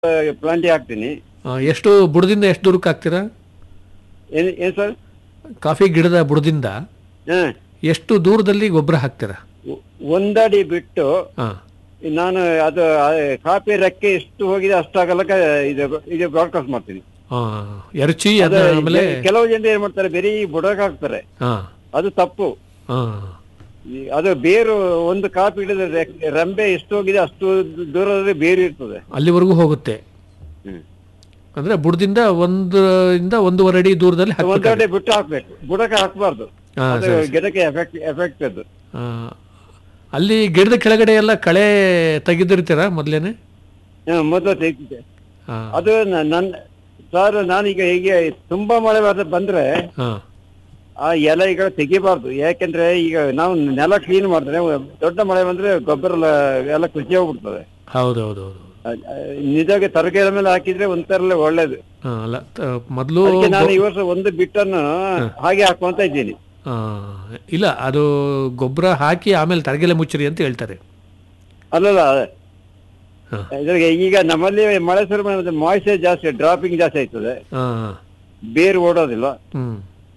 ಪ್ಲಾಂಟಿಗೆ ಹಾಕ್ತೀನಿ ಆ, ಎಷ್ಟು ಬುಡದಿಂದ ಎಷ್ಟು ದೂರಕ್ಕೆ ಹಾಕ್ತೀರಾ ಏನ್ ಏನ್ ಸರ್ ಕಾಫಿ ಗಿಡದ ಬುಡದಿಂದ ಹಾಂ ಎಷ್ಟು ದೂರದಲ್ಲಿ ಗೊಬ್ಬರ ಹಾಕ್ತೀರಾ ಒಂದಡಿ ಬಿಟ್ಟು ಹಾಂ ನಾನು ಅದು ಆ, ಕಾಫಿ ರೆಕ್ಕೆ ಎಷ್ಟು ಹೋಗಿದೆ ಅಷ್ಟಾಗಲಕ್ಕ ಇದು ಇದು ಬ್ರಾಡ್ಕಾಸ್ಟ್ ಮಾಡ್ತೀನಿ ಎರಚಿ ಅದು ಅದ ಆಮೇಲೆ ಕೆಲವು ಜನ ಏನ್ ಮಾಡ್ತಾರೆ ಬರೀ ಬುಡಕ್ ಹಾಕ್ತಾರೆ ಹಾಂ ಅದು ತಪ್ಪು ಹಾಂ ಈ- ಅದು ಬೇರು ಒಂದು ಕಾಫಿ ಗಿಡದ ರೆಕ್- ರೆಂಬೆ ಎಷ್ಟು ಹೋಗಿದೆ ಅಷ್ಟು ದೂರದಲ್ಲಿ ಬೇರು ಇರ್ತದೆ ಅಲ್ಲಿವರೆಗೂ ಹೋಗುತ್ತೆ ಅಂದ್ರೆ ಬುಡದಿಂದ ಒಂದರಿಂದ ಒಂದೂವರೆ ಅಡಿ ದೂರದಲ್ಲಿ ಹಾಕ್ಬೇಕು ಒಂದಡೆ ಬಿಟ್ಟು ಹಾಕ್ಬೇಕು ಬುಡಕ್ಕೆ ಹಾಕ್ಬಾರ್ದು ಹಾ, ಅದು ಗಿಡಕ್ಕೆ ಎಫೆಕ್ಟ್ ಎಫೆಕ್ಟ್ ಅದು ಆ, ಅಲ್ಲಿ ಗಿಡದ ಕೆಳಗಡೆ ಎಲ್ಲ ಕಳೆ ತೆಗೆದಿರ್ತೀರಾ ಮೊದಲೇನೆ ಹ್ಮ್, ಮೊದಲು ತೆಗ್ದಿದ್ದೆ ಹಾಂ ಅದು ನ- ನನ್ನ ಸರ್ ನಾನೀಗ ಹೀಗೆ ತುಂಬಾ ಮಳೆ ಬರ್- ಬಂದ್ರೆ ಹಾಂ ಆ ಎಲೆಗಳು ತೆಗಿಬಾರ್ದು ಯಾಕೆಂದ್ರೆ ಈಗ ನಾವು ನೆಲ ಕ್ಲೀನ್ ಮಾಡಿದ್ರೆ ದೊಡ್ಡ ಮಳೆ ಬಂದ್ರೆ ಗೊಬ್ಬರ ಎಲ್ಲ- ಎಲ್ಲ ಕುಸಿ ಹೋಗ್ಬಿಡ್ತದೆ ಹೌದು ಹೌದು ಹೌದು ಅದ್- ಆ, ನಿಜವಾಗಿ ತರಕಾರಿ ಮೇಲೆ ಹಾಕಿದ್ರೆ ಒಂಥರಲ್ಲೇ ಒಳ್ಳೇದು ಹಾಂ ಅಲ್ಲ ತ- ಮೊದಲು ಅದಕ್ಕೆ ನಾನು ಈ ವರ್ಷ ಒಂದು ಬಿಟ್ಟನ್ನು ಹಾಗೆ ಹಾಕುವಂತ ಇದ್ದೀನಿ ಆ, ಇಲ್ಲ ಅದು ಗೊಬ್ಬರ ಹಾಕಿ ಆಮೇಲೆ ತರಗೆಲೆ ಮುಚ್ಚಿರಿ ಅಂತ ಹೇಳ್ತಾರೆ ಅಲ್ಲಲ್ಲ ಹಾ. ಇದ್ರಾಗೆ ಈಗ ನಮ್ಮಲ್ಲಿ ಮಳೆ ಶುರು ಮಾಡಿದ್ರೆ ಮಾಯ್ಚರ್ ಜಾಸ್ತಿ ಡ್ರಾಪಿಂಗ್ ಜಾಸ್ತಿ ಆಯ್ತದೆ ಹಾಂ ಬೇರು ಓಡೋದಿಲ್ಲ ಹ್ಮ್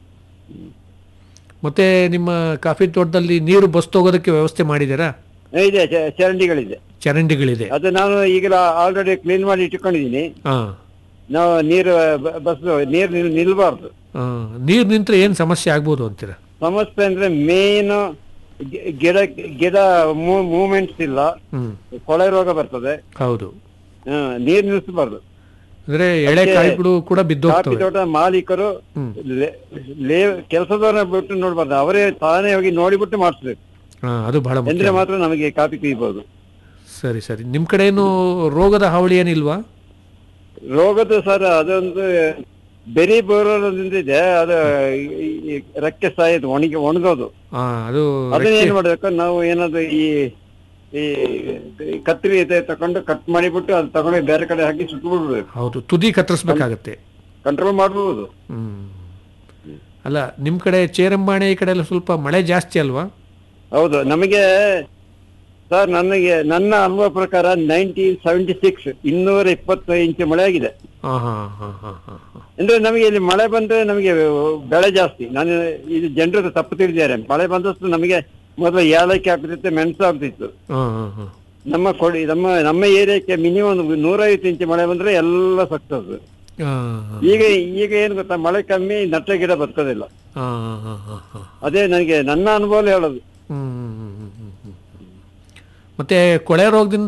ಮತ್ತೆ ನಿಮ್ಮ ಕಾಫಿ ತೋಟದಲ್ಲಿ ನೀರು ಬಸ್ತೋಗೋದಕ್ಕೆ ವ್ಯವಸ್ಥೆ ಮಾಡಿದ್ದೀರಾ ಇದೆ ಚ- ಚರಂಡಿಗಳಿದೆ ಚರಂಡಿಗಳಿದೆ ಅದು ನಾನು ಈಗ ಆಲ್ರೆಡಿ ಕ್ಲೀನ್ ಮಾಡಿ ಇಟ್ಕೊಂಡಿದ್ದೀನಿ ಹಾ ನಾವು ನೀರು ಬ- ಬಸ್ ನೀರು ನಿಲ್ ನಿಲ್ಬಾರ್ದು ಆ, ನೀರು ನಿಂತ್ರೆ ಏನು ಸಮಸ್ಯೆ ಆಗ್ಬೋದು ಅಂತೀರಾ ಸಮಸ್ಯೆ ಅಂದ್ರೆ ಮೇನ್ ಗಿಡ ಗಿಡ ಮೂವ್ಮೆಂಟ್ಸ್ ಇಲ್ಲ ಹ್ಮ್ ಕೊಳೆ ರೋಗ ಬರ್ತದೆ ಹೌದು ಹ್ಮ್, ನೀರ್ ನಿಲ್ಲಿಸಬಾರ್ದು ಅಂದ್ರೆ ಎಳೆ ಕಾಯಿಗಳು ಕೂಡ ಕಾಫಿ ಬಿದ್ದೋಗ್ತವೆ ತೋಟ ಮಾಲೀಕರು ಹ್ಮ್ ಲೇ- ಲೇ ಕೆಲಸದವ್ರನ್ನ ಬಿಟ್ಟು ನೋಡ್ಬಾರ್ದು ಅವರೇ ತಾನೇ ಹೋಗಿ ನೋಡಿಬಿಟ್ಟು ಮಾಡಿಸ್ಬೇಕು ಹಾ ಅದು ಬಹಳ ಮುಖ್ಯ ಅಂದ್ರೆ ಮಾತ್ರ ನಮಗೆ ಕಾಫಿ ಕುಯ್ಬೋದು ಸರಿ ಸರಿ ನಿಮ್ ಕಡೆ ಏನು ರೋಗದ ಹಾವಳಿ ಏನಿಲ್ವಾ ರೋಗದ ಸರ್ ಅದೊಂದು ಬೆರಿ ಬರೋದ್ರಿಂದ ಇದೆ ಅದು ಈ- ಈ ರೆಕ್ಕೆ ಸಾಯೋದು ಒಣಗಿ ಒಣಗೋದು ಹಾ ಅದು ಅದನ್ನ ಏನ್ ಮಾಡ್ಬೇಕು ನಾವು ಏನಾದ್ರು ಈ ಈ ಕತ್ರಿ ಇದೆ ತಕೊಂಡು ಕಟ್ ಮಾಡಿಬಿಟ್ಟು ಅದು ತಗೊಂಡು ಬೇರೆ ಕಡೆ ಹಾಕಿ ಸುಟ್ಬಿಡ್ಬೇಕು ಹೌದು ತುದಿ ಕತ್ತರಿಸ್ಬೇಕಾಗತ್ತೆ ಕಂಟ್ರೋಲ್ ಮಾಡ್ಬೋದು ಹ್ಮ್ ಅಲ್ಲ ನಿಮ್ ಕಡೆ ಚೇರಂಬಾಣೆ ಈ ಕಡೆ ಎಲ್ಲ ಸ್ವಲ್ಪ ಮಳೆ ಜಾಸ್ತಿ ಅಲ್ವಾ ಹೌದು ನಮಗೆ ಸರ್ ನನಗೆ ನನ್ನ ಅನುಭವ ಪ್ರಕಾರ ನೈನ್ಟೀನ್ ಸೆವೆಂಟಿ ಸಿಕ್ಸ್ ಇನ್ನೂರ ಇಪ್ಪತ್ತು ಇಂಚು ಮಳೆ ಆಗಿದೆ ಹಾ ಹಾ ಹಾ ಹಾ ಹಾ ಹಾ ಅಂದ್ರೆ ನಮಗೆ ಇಲ್ಲಿ ಮಳೆ ಬಂದ್ರೆ ನಮಗೆ ಬೆಳೆ ಜಾಸ್ತಿ ನಾನು ಇದು ಜನರು ತಪ್ಪು ತಿಳಿದಿದ್ದಾರೆ ಮಳೆ ಬಂದಷ್ಟು ನಮಗೆ ಮೊದಲು ಏಲಕ್ಕಿ ಆಗ್ತಿತ್ತು ಮೆಣಸು ಆಗ್ತಿತ್ತು ಹಾ ಹಾ ಹಾ ನಮ್ಮ ಕೊಡಿ ನಮ್ಮ ನಮ್ಮ ಏರಿಯಾಕ್ಕೆ ಮಿನಿಮಮ್ ನೂರೈವತ್ತು ಇಂಚು ಮಳೆ ಬಂದ್ರೆ ಎಲ್ಲ ಸಕ್ಸಸ್ ಹಾ ಈಗ ಈಗ ಏನು ಗೊತ್ತಾ ಮಳೆ ಕಮ್ಮಿ ನಟ್ಟ ಗಿಡ ಬರ್ತದಿಲ್ಲ ಹಾ ಹಾ ಹಾ ಹಾ ಅದೇ ನನಗೆ ನನ್ನ ಅನುಭವ ಹೇಳೋದು ಹ್ಮ್, ಹ್ಮ್, ಹ್ಮ್, ಹ್ಮ್, ಹ್ಮ್. ಮತ್ತೆ ಕೊಳೆ ರೋಗದಿಂದ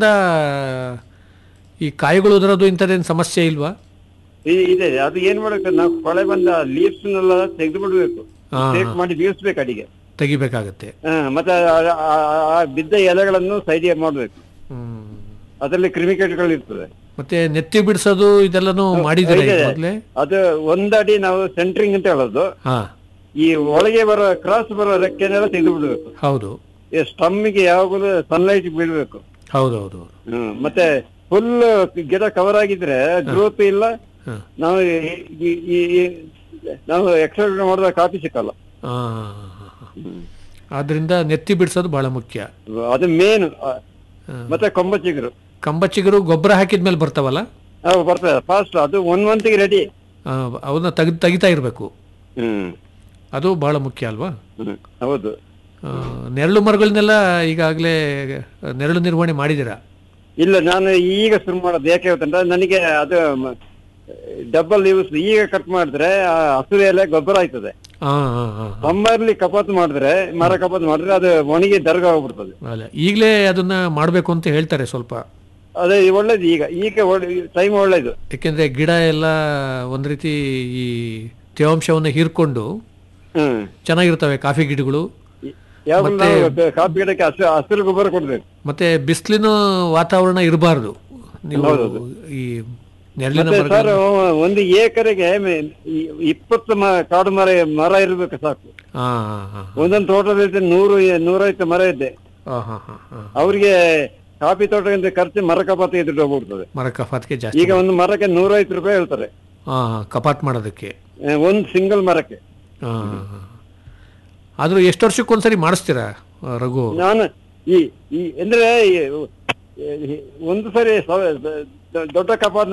ಈ ಕಾಯಿಗಳು ಉದುರೋದು ಇಂಥದ್ದೇನು ಸಮಸ್ಯೆ ಇಲ್ವಾ ಈ- ಇದೆ ಅದು ಏನ್ ಮಾಡ್ಬೇಕು ನಾವು ಕೊಳೆ ಬಂದ ಲೀವ್ಸ್ನೆಲ್ಲ ತೆಗೆದು ಬಿಡ್ಬೇಕು ಹಾ, ಟೇಕ್ ಮಾಡಿ ಬೀಳ್ಸ್ಬೇಕು ಅಡಿಗೆ ತೆಗಿಬೇಕಾಗತ್ತೆ ಹಾ, ಮತ್ತೆ ಆ- ಆ- ಆ ಬಿದ್ದ ಎಲೆಗಳನ್ನು ಸೈಡಿಗೆ ಮಾಡ್ಬೇಕು ಹ್ಮ್. ಅದರಲ್ಲಿ ಕ್ರಿಮಿಕೇಟ್ಗಳು ಇರ್ತದೆ ಮತ್ತೆ ನೆತ್ತಿ ಬಿಡಿಸೋದು ಇದೆಲ್ಲನೂ ಮಾಡಿದ್ದೀರಾ ಈಗ ಇದೆ. ಮೊದಲೇ ಅದು ಒಂದಡಿ ನಾವು ಸೆಂಟ್ರಿಂಗ್ ಅಂತ ಹೇಳೋದು ಹಾ ಈ ಒಳಗೆ ಬರೋ ಕ್ರಾಸ್ ಬರೋ ರೆಕ್ಕೆನೆಲ್ಲ ತೆಗೆದು ಬಿಡ್ಬೇಕು ಹೌದು ಈ ಸ್ಟಮ್ಮಿಗೆ ಯಾವಾಗಲೂ ಸನ್ಲೈಟ್ ಬೀಳ್ಬೇಕು ಹೌದು ಹೌದು ಹೌದು ಹ್ಮ್ ಮತ್ತೆ ಫುಲ್ ಗಿಡ ಕವರ್ ಆಗಿದ್ರೆ ಗ್ರೋತ್ ಇಲ್ಲ ಹಾ. ನಾವು ಈ- ಈ- ಈ- ಈ- ನಾವು ಎಕ್ಸರ್ಸೈಸ್ ಮಾಡಿದಾಗ ಕಾಫಿ ಸಿಕ್ಕಲ್ಲ ಹಾ, ಹಾ, ಹಾ, ಹಾ. ಆದ್ರಿಂದ ನೆತ್ತಿ ಬಿಡಿಸೋದು ಬಹಳ ಮುಖ್ಯ ಅದು ಮೇನ್ ಹಾ. ಮತ್ತೆ ಕೊಂಬ ಚಿಗುರು ಕಂಬಚ್ಚಿಗರು ಗೊಬ್ಬರ ಹಾಕಿದ್ಮೇಲೆ ಬರ್ತಾವಲ್ಲ ಅವು ಬರ್ತದೆ ಫಾಸ್ಟ್ ಅದು ಒನ್ ಮಂತ್ಗೆ ರೆಡಿ ಆ, ಅವನ್ನ ತೆಗ್ ತೆಗಿತಾ ಇರಬೇಕು ಹ್ಮ್ ಅದು ಬಹಳ ಮುಖ್ಯ ಅಲ್ವಾ ಹ್ಮ್ ಹೌದು ಆ, ನೆರಳು ಮರಗಳನ್ನೆಲ್ಲ ಈಗಾಗಲೇ ನೆರಳು ನಿರ್ವಹಣೆ ಮಾಡಿದ್ದೀರಾ ಇಲ್ಲ ನಾನು ಈಗ ಶುರು ಮಾಡೋದು ಯಾಕೆ ಗೊತ್ತಂದ್ರೆ ನನಗೆ ಅದು ಡಬಲ್ ಯೂಸ್ ಈಗ ಕಟ್ ಮಾಡಿದ್ರೆ ಆ ಹಸಿರು ಎಲೆ ಗೊಬ್ಬರ ಆಯ್ತದೆ ಹಾ ಹಾ ಹಾ ಸಮ್ಮರ್ಲಿ ಕಪಾತ್ ಮಾಡಿದ್ರೆ ಮರ ಕಪಾತ್ ಮಾಡಿದ್ರೆ ಅದು ಒಣಗಿ ದರ್ಗ ಹೋಗ್ಬಿಡ್ತದೆ ಅಲ್ಲ ಈಗಲೇ ಅದನ್ನ ಮಾಡಬೇಕು ಅಂತ ಹೇಳ್ತಾರೆ ಸ್ವಲ್ಪ ಅದೇ ಒಳ್ಳೇದು ಈಗ ಈಗ ಟೈಮ್ ಒಳ್ಳೇದು ಯಾಕೆಂದ್ರೆ ಗಿಡ ಎಲ್ಲ ಒಂದ್ ರೀತಿ ಈ ತೇವಾಂಶವನ್ನು ಹೀರ್ಕೊಂಡು ಹ್ಮ್ ಚೆನ್ನಾಗಿರ್ತವೆ ಕಾಫಿ ಗಿಡಗಳು ಯಾವಾಗ ನಾವು ಕಾಫಿ ಗಿಡಕ್ಕೆ ಹಸಿರು ಹಸಿರು ಗೊಬ್ಬರ ಕೊಡ್ಬೇಕು ಮತ್ತೆ ಬಿಸಿಲಿನ ವಾತಾವರಣ ಇರಬಾರ್ದು ನೀವು ಈ ನೆರಳಿನ ಮತ್ತೆ ಮರ ಸರ್ ಒಂದು ಏಕರೆಗೆ ಮೆ- ಇ- ಇಪ್ಪತ್ತು ಮ- ಕಾಡು ಮರ ಮರ ಇರ್ಬೇಕು ಸಾಕು ಹಾ ಹಾ ಹಾ ಒಂದೊಂದು ತೋಟದಲ್ಲಿ ನೂರು ನೂರೈವತ್ತು ಮರ ಇದೆ ಹಾ ಹಾ ಹಾ ಹಾ ಅವ್ರಿಗೆ ಕಾಫಿ ತೋಟದಿಂದ ಖರ್ಚು ಮರ ಕಪಾತ ಎದುರು ಹೋಗ್ಬಿಡ್ತದೆ ಮರ ಕಫಾತ್ಗೆ ಜಾಸ್ತಿ ಈಗ ಒಂದು ಮರಕ್ಕೆ ನೂರೈವತ್ತು ರೂಪಾಯಿ ಹೇಳ್ತಾರೆ ಹಾ ಹಾ, ಕಪಾತ್ ಮಾಡೋದಕ್ಕೆ ಆ, ಒಂದು ಸಿಂಗಲ್ ಮರಕ್ಕೆ ಹಾ ಹಾ, ಹಾ. ಆದ್ರೂ ಎಷ್ಟು ವರ್ಷಕ್ಕೊಂದ್ಸರಿ ಮಾಡಿಸ್ತೀರಾ ಆ, ರಘು ನಾನು ಈ ಈ ಅಂದ್ರೆ ಈ- ಈ- ಒಂದು ಸರಿ ಸ- ದೊಡ್ಡ ಕಪಾತ್